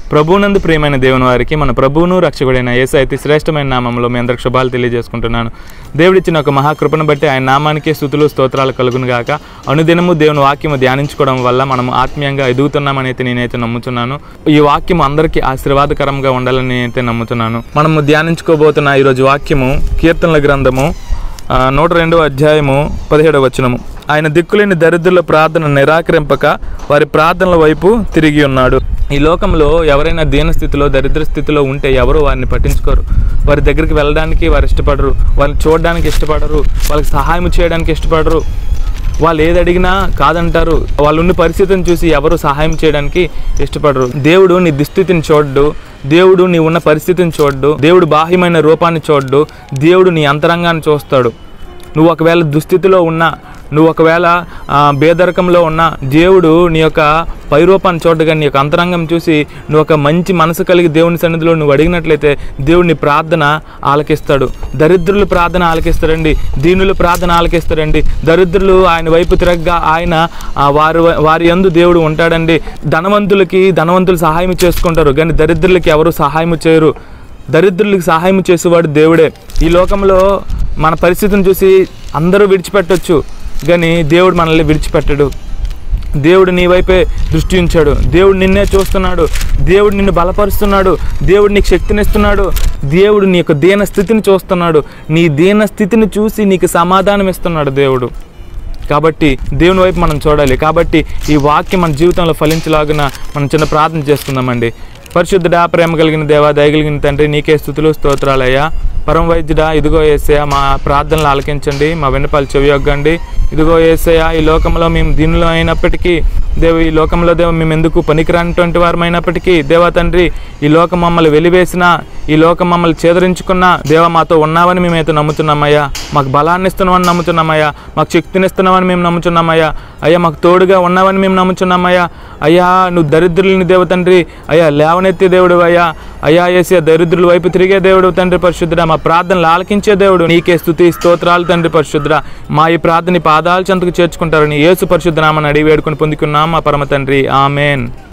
ప్రభువునందు ప్రియమైన దేవుని వారికి మన ప్రభువును రక్షకుడైన యేసు అతి శ్రేష్టమైన నామంలో మీ అందరికి శుభాలు తెలియజేసుకుంటున్నాను దేవుడిచ్చిన ఒక మహాకృపను బట్టి ఆయన నామానికే స్థుతులు స్తోత్రాలు కలుగును గాక అనుదినము దేవుని వాక్యము ధ్యానించుకోవడం వల్ల మనం ఆత్మీయంగా ఎదుగుతున్నామని అయితే నేనైతే నమ్ముతున్నాను ఈ వాక్యం అందరికీ ఆశీర్వాదకరంగా ఉండాలని నేనైతే నమ్ముతున్నాను మనము ధ్యానించుకోబోతున్న ఈరోజు వాక్యము కీర్తనల గ్రంథము ఆ, నూట రెండవ అధ్యాయము పదిహేడవ వచనము ఆయన దిక్కులేని దరిద్రుల ప్రార్థన నిరాకరింపక వారి ప్రార్థనల వైపు తిరిగి ఉన్నాడు ఈ లోకంలో ఎవరైనా దీన స్థితిలో దరిద్ర స్థితిలో ఉంటే ఎవరు వారిని పట్టించుకోరు వారి దగ్గరికి వెళ్ళడానికి వారు ఇష్టపడరు వారిని చూడడానికి ఇష్టపడరు వాళ్ళకి సహాయం చేయడానికి ఇష్టపడరు వాళ్ళు ఏది అడిగినా కాదంటారు వాళ్ళు ఉన్న పరిస్థితిని చూసి ఎవరు సహాయం చేయడానికి ఇష్టపడరు దేవుడు నీ దుస్థితిని చూడ్డు దేవుడు నీ ఉన్న పరిస్థితిని చూడ్డు దేవుడు బాహ్యమైన రూపాన్ని చూడ్డు దేవుడు నీ అంతరంగాన్ని చూస్తాడు నువ్వు ఒకవేళ దుస్థితిలో ఉన్నా నువ్వు ఒకవేళ ఆ, బేదరకంలో ఉన్నా దేవుడు నీ యొక్క పైరూపాన్ని చూడగా నీ యొక్క అంతరంగం చూసి నువ్వు ఒక మంచి మనసు కలిగి దేవుని సన్నిధిలో నువ్వు అడిగినట్లయితే దేవుడు నీ ప్రార్థన ఆలకిస్తాడు దరిద్రులు ప్రార్థన ఆలకిస్తాడండి దీనులు ప్రార్థన ఆలకిస్తాడండి దరిద్రులు ఆయన వైపు తిరగ్గా ఆయన ఆ, వారి వారి యందు దేవుడు ఉంటాడండి ధనవంతులకి ధనవంతులు సహాయం చేసుకుంటారు కానీ దరిద్రులకి ఎవరు సహాయం చేయరు దరిద్రులకు సహాయం చేసేవాడు దేవుడే ఈ లోకంలో మన పరిస్థితిని చూసి అందరూ విడిచిపెట్టొచ్చు కానీ దేవుడు మనల్ని విడిచిపెట్టడు దేవుడు నీ వైపే దృష్టి ఉంచాడు దేవుడు నిన్నే చూస్తున్నాడు దేవుడు నిన్ను బలపరుస్తున్నాడు దేవుడు నీకు శక్తినిస్తున్నాడు దేవుడు నీ యొక్క దీన స్థితిని చూస్తున్నాడు నీ దీన స్థితిని చూసి నీకు సమాధానం ఇస్తున్నాడు దేవుడు కాబట్టి దేవుని వైపు మనం చూడాలి కాబట్టి ఈ వాక్యం మన జీవితంలో ఫలించలాగున మనం చిన్న ప్రార్థన చేసుకుందామండి పరిశుద్ధుడా ప్రేమ కలిగిన దేవా దయగలిగిన తండ్రి నీకే స్థుతులు స్తోత్రాలయ్యా పరమ వైద్యుడా ఇదిగో ఏసయ్య మా ప్రార్థనలు ఆలకించండి మా విన్నపాలు చెవియొగ్గండి ఇదిగో ఏసయ్య ఈ లోకంలో మేము దీనిలో అయినప్పటికీ దేవు ఈ లోకంలో దేవ మేము ఎందుకు పనికిరానిటువంటి వారమైనప్పటికీ దేవా తండ్రి ఈ లోకం మమ్మల్ని వెలివేసినా ఈ లోకం మమ్మల్ని చేదరించుకున్న దేవ మాతో ఉన్నావని మేమైతే నమ్ముతున్నామయ్యా మాకు బలాన్ని ఇస్తున్నామని నమ్ముతున్నామయ్యా మాకు శక్తిని ఇస్తున్నామని మేము నమ్ముతున్నామయ్యా అయ్యా మాకు తోడుగా ఉన్నావని మేము నమ్ముతున్నామయ్యా అయ్యా నువ్వు దరిద్రులని దేవ తండ్రి అయ్యా లేవనెత్తే దేవుడు అయ్యా అయ్యా ఏసీ దరిద్రుల వైపు తిరిగే దేవుడు తండ్రి పరిశుద్ధుడా మా ప్రార్థనలు ఆలకించే దేవుడు నీకే స్థుతి స్తోత్రాలు తండ్రి పరిశుద్ధుడా మా ఈ ప్రార్థన నీ పాదాల చెంతకు చేర్చుకుంటారని యేసు పరిశుద్ధ నామని అడిగి వేడుకొని పొందుకున్నాం మా పరమ తండ్రి ఆమెన్